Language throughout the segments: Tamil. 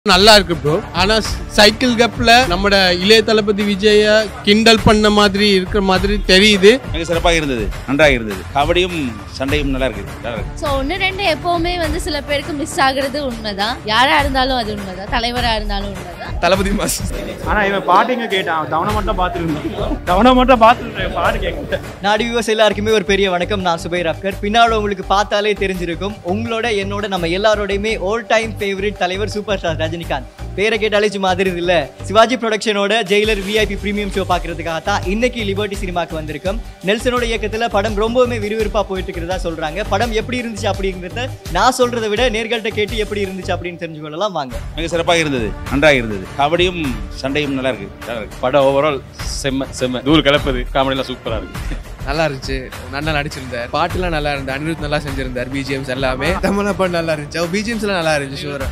நல்லா இருக்கு ப்ரோ ஆனா சைக்கிள் கப்ல நம்மட இளைய தளபதி விஜய கிண்டல் பண்ண மாதிரி இருக்கிற மாதிரி தெரியுது மிக சிறப்பாக இருந்தது நன்றாக இருந்தது கபடியும் சண்டையும் நல்லா இருக்கு நல்லா இருக்கு ஸோ ஒன்று ரெண்டு எப்பவுமே வந்து சில பேருக்கு மிஸ் ஆகுறது உண்மைதான் யாரா இருந்தாலும் அது உண்மைதான் தலைவரா இருந்தாலும் உண்மைதான் தளபதி மாஸ் ஆனா இவன் பாட்டு இங்க கேட்டான் தவணை மட்டும் பார்த்துருந்தான் தவணை மட்டும் பார்த்துருந்தேன் பாட்டு கேட்க நாடு வியூவர்ஸ் எல்லாருக்குமே ஒரு பெரிய வணக்கம் நான் சுபைர் அப்கர் பின்னால உங்களுக்கு பார்த்தாலே தெரிஞ்சிருக்கும் உங்களோட என்னோட நம்ம எல்லாரோடையுமே ஓல் டைம் ஃபேவரட் தலைவர் சூப்பர் ஸ்டார் ரஜினிகாந்த் பேரை கேட்டாலே சும்மா அதிருது இல்ல சிவாஜி ப்ரொடக்ஷனோட ஜெயிலர் விஐபி பிரீமியம் ஷோ பார்க்கறதுக்காக தான் இன்னைக்கு லிபர்ட்டி சினிமாக்கு வந்திருக்கோம் நெல்சனோட இயக்கத்துல படம் ரொம்பவுமே விறுவிறுப்பா போயிட்டு இருக்கிறதா சொல்றாங்க படம் எப்படி இருந்துச்சு அப்படிங்கிறத நான் சொல்றதை விட நேர்கள்ட்ட கேட்டு எப்படி இருந்துச்சு அப்படின்னு தெரிஞ்சு கொள்ளலாம் வாங்க மிக சிறப்பாக இருந்தது நன்றாக இருந்தது கபடியும் சண்டையும் நல்லா இருக்கு நல்லா இருக்கு படம் ஓவரால் செம்ம செம்ம தூள் கலப்புது காமெடிலாம் சூப்பரா இருக்கு நல்லா இருந்துச்சு நல்லா நடிச்சிருந்தார் பாட்டுலாம் நல்லா இருந்தது அனிருத் நல்லா செஞ்சிருந்தார் பிஜிஎம்ஸ் எல்லாமே தமிழப்பா நல்லா இருந்துச்சு அவர் பிஜிஎம்ஸ் எல்லாம் நல்லா இருந்துச்சு ஷூரா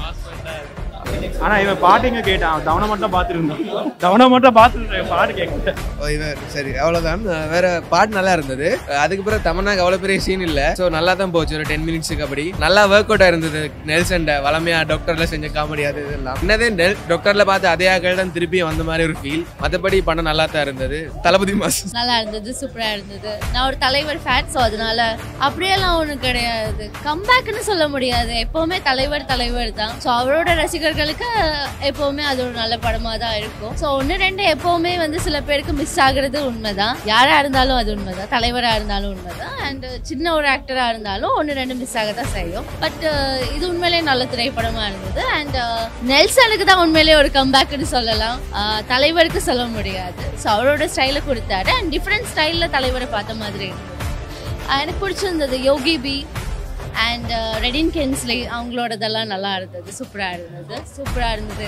ஆனா இவன் பாட்டு இங்க கேட்டான் தவணை மட்டும் பார்த்துருந்தான் தவணை மட்டும் பார்த்துருந்தேன் பாட்டு கேட்க ஓ, இவர் சரி அவ்வளவுதான் வேற பாட்டு நல்லா இருந்தது அதுக்கு பிறகு தமன்னாக்கு அவ்வளவு பெரிய சீன் இல்ல சோ நல்லா தான் போச்சு ஒரு டென் மினிட்ஸுக்கு அப்படி நல்லா ஒர்க் அவுட் இருந்தது நெல்சன்ட வளமையா டாக்டர்ல செஞ்ச காமெடி அது இதெல்லாம் என்னதே நெல் டாக்டர்ல பார்த்து அதே ஆக்கள் தான் திருப்பி வந்த மாதிரி ஒரு ஃபீல் மத்தபடி படம் நல்லா தான் இருந்தது தளபதி மாஸ் நல்லா இருந்தது சூப்பரா இருந்தது நான் ஒரு தலைவர் ஃபேட் ஸோ அதனால அப்படியெல்லாம் ஒன்றும் கிடையாது கம்பேக்னு சொல்ல முடியாது எப்பவுமே தலைவர் தலைவர் தான் ஸோ அவரோட ரசிகர்களுக்கு எப்பவுமே அது ஒரு நல்ல படமா தான் இருக்கும் ஸோ ஒன்று ரெண்டு எப்பவுமே வந்து சில பேருக்கு மிஸ் ஆகுறது உண்மைதான் யாரா இருந்தாலும் அது உண்மைதான் தலைவரா இருந்தாலும் உண்மைதான் அண்ட் சின்ன ஒரு ஆக்டரா இருந்தாலும் ஒன்று ரெண்டு மிஸ் ஆக தான் செய்யும் பட் இது உண்மையிலேயே நல்ல திரைப்படமா இருந்தது அண்ட் நெல்சனுக்கு தான் உண்மையிலேயே ஒரு கம்பேக்னு சொல்லலாம் அஹ், தலைவருக்கு சொல்ல முடியாது ஸோ அவரோட ஸ்டைலை கொடுத்தாரு அண்ட் டிஃப்ரெண்ட் ஸ்டைலில் தலைவரை பார்த்த மாதிரி இருந்தது அஹ், எனக்கு பிடிச்சிருந்தது யோகி பி அண்ட் ரெடின் கென்ஸ்லி அவங்களோடதெல்லாம் நல்லா இருந்தது சூப்பராக இருந்தது சூப்பராக இருந்தது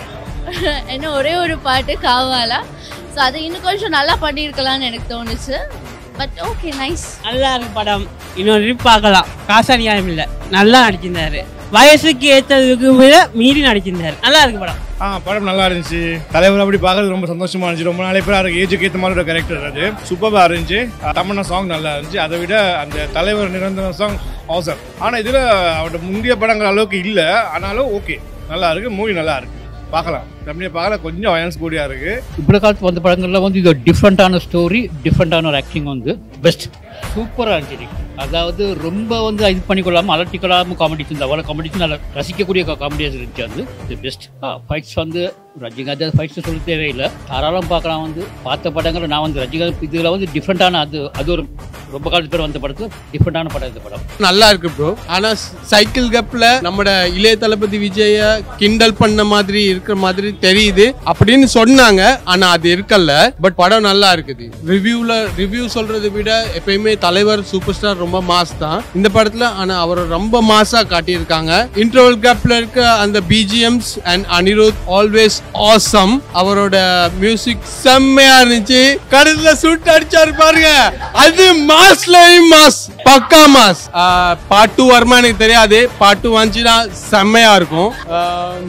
என்ன ஒரே ஒரு பாட்டு காவாலா ஸோ அதை இன்னும் கொஞ்சம் நல்லா பண்ணியிருக்கலாம்னு எனக்கு தோணுச்சு பட் ஓகே நைஸ் நல்லா இருக்கு படம் இன்னொரு trip பார்க்கலாம் காசு அநியாயம் இல்லை நல்லா நடிச்சிருந்தாரு வயசுக்கு ஏற்றதுக்கு விட மீறி நடிச்சிருந்தாரு நல்லா இருக்கு படம் ஆ படம் நல்லா இருந்துச்சு தலைவர் அப்படி பார்க்கறது ரொம்ப சந்தோஷமா இருந்துச்சு ரொம்ப நாளே பேர் அதுக்கு ஏஜுக்கு ஏற்ற மாதிரி ஒரு கேரக்டர் அது சூப்பராக இருந்துச்சு தமிழ்னா சாங் நல்லா இருந்துச்சு அதை விட அந்த தலைவர் நிரந்தர சாங் அவசரம் ஆனால் இதில் அவரோட முந்தைய படங்கள் அளவுக்கு இல்லை ஆனாலும் ஓகே நல்லா இருக்கு மூவி நல்லா இருக்கு பார்க்கலாம் தமிழை பார்க்கல கொஞ்சம் வயன்ஸ் கூடியா இருக்கு இப்படி காலத்து வந்த படங்கள்ல வந்து இது டிஃப்ரெண்ட்டான ஸ்டோரி டிஃப்ரெண்ட்டான ஒரு ஆக்டிங் வந்து பெஸ்ட் சூப்பராக இருந்துச்சு அதாவது ரொம்ப வந்து இது பண்ணிக்கொள்ளாமல் அலட்டிக்கொள்ளாமல் காமெடிஸ் இந்த அவ்வளோ காமெடிஸ் நல்லா ரசிக்கக்கூடிய காமெடியாக இருந்துச்சு அது இது பெஸ்ட் ஃபைட்ஸ் வந்து ரஜினிகாந்த் ஃபைட்ஸ் சொல்ல தேவையில்லை தாராளம் பார்க்கலாம் வந்து பார்த்த படங்கள் நான் வந்து ரஜினிகாந்த் இதில் வந்து டிஃப்ரெண்ட்டான அது அது ஒரு ரொம்ப காலத்து பேர் வந்த படத்து டிஃப்ரெண்ட்டான படம் இந்த படம் நல்லா இருக்கு ப்ரோ ஆனா சைக்கிள் கப்ல நம்மட இளைய தளபதி விஜய கிண்டல் பண்ண மாதிரி இருக்கிற மாதிரி தெரியுது அப்படின்னு சொன்னாங்க ஆனா அது இருக்கல்ல பட் படம் நல்லா இருக்குது ரிவ்யூல ரிவ்யூ சொல்றதை விட எப்பயுமே தலைவர் சூப்பர் ஸ்டார் ரொம்ப மாஸ் தான் இந்த படத்துல ஆனா அவர் ரொம்ப மாஸா காட்டியிருக்காங்க இன்டர்வல் கேப்ல இருக்க அந்த BGMs and Anirudh always awesome அவரோட மியூசிக் செம்மையா இருந்துச்சு கடைசியில சுட்டு அடிச்சாரு பாருங்க அது மாஸ்லயும் மாஸ் பக்கா மாஸ் பார்ட் டூ வருமா எனக்கு தெரியாது பார்ட் டூ வந்துச்சுன்னா செம்மையா இருக்கும் ஆஹ்,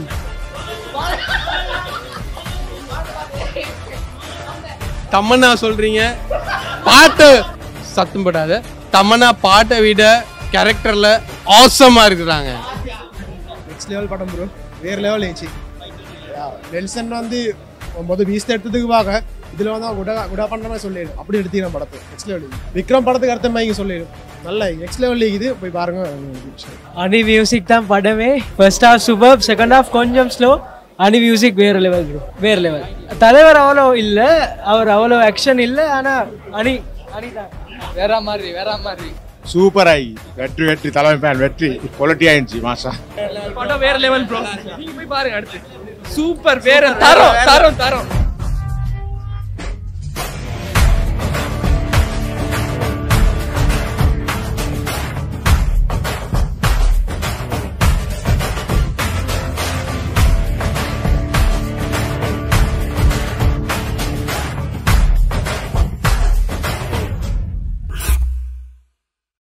தமன்னா சொல்றீங்க பாட்டு சத்தம் போடாத தமன்னா பாட்டை விட கேரக்டர்ல ஆசமா இருக்கிறாங்க நெக்ஸ்ட் லெவல் படம் ப்ரோ வேற லெவல் இருந்துச்சு நெல்சன் வந்து மொதல் பீஸ்ட் எடுத்ததுக்கு பார்க்க இதில் வந்து அவன் குடா குடா பண்ண மாதிரி சொல்லிடு அப்படி எடுத்துக்கிறேன் படத்தை நெக்ஸ்ட் லெவல் விக்ரம் படத்துக்கு அடுத்த மாதிரி சொல்லிடு நல்லா நெக்ஸ்ட் லெவல் இருக்குது போய் பாருங்க அனி மியூசிக் தான் படமே first half super second half கொஞ்சம் ஸ்லோ அனி மியூசிக் வேற லெவல் ப்ரோ வேற லெவல் தலைவர் அவ்வளோ இல்லை அவர் அவ்வளோ ஆக்ஷன் இல்லை ஆனால் அனி அனி தான் வேற மாதிரி வேற மாதிரி சூப்பராகி வெற்றி வெற்றி தலைமை ஃபேன் வெற்றி குவாலிட்டி ஆயிடுச்சு மாசா படம் வேற லெவல் ப்ரோ நீங்க போய் பாருங்க அடுத்து சூப்பர் வேற தரம் தரம் தரம்